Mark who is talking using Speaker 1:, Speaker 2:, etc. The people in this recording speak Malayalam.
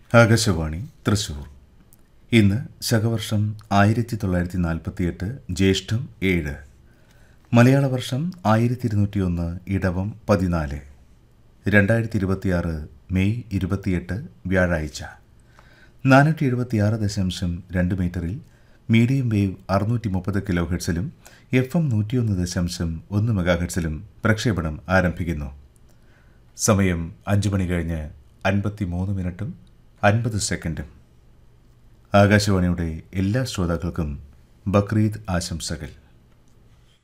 Speaker 1: ആകാശവാണി തൃശൂർ ഇന്ന് ശകവർഷം ആയിരത്തി തൊള്ളായിരത്തി നാൽപ്പത്തിയെട്ട് ജ്യേഷ്ഠം ഏഴ് മലയാള വർഷം ആയിരത്തി ഇരുന്നൂറ്റിയൊന്ന് ഇടവം പതിനാല് രണ്ടായിരത്തി ഇരുപത്തിയാറ് മെയ് ഇരുപത്തിയെട്ട് വ്യാഴാഴ്ച നാനൂറ്റി എഴുപത്തിയാറ് ദശാംശം രണ്ട് മീറ്ററിൽ മീഡിയം വേവ് അറുന്നൂറ്റി മുപ്പത് കിലോ ഹെഡ്സിലും എഫ് എം നൂറ്റിയൊന്ന് ദശാംശം ഒന്ന് മെഗാഹെഡ്സിലും പ്രക്ഷേപണം ആരംഭിക്കുന്നു സമയം അഞ്ച് മണി കഴിഞ്ഞ് അൻപത്തി മൂന്ന് മിനിറ്റും അൻപത് സെക്കൻഡും ആകാശവാണിയുടെ എല്ലാ ശ്രോതാക്കൾക്കും ബക്രീദ് ആശംസകൾ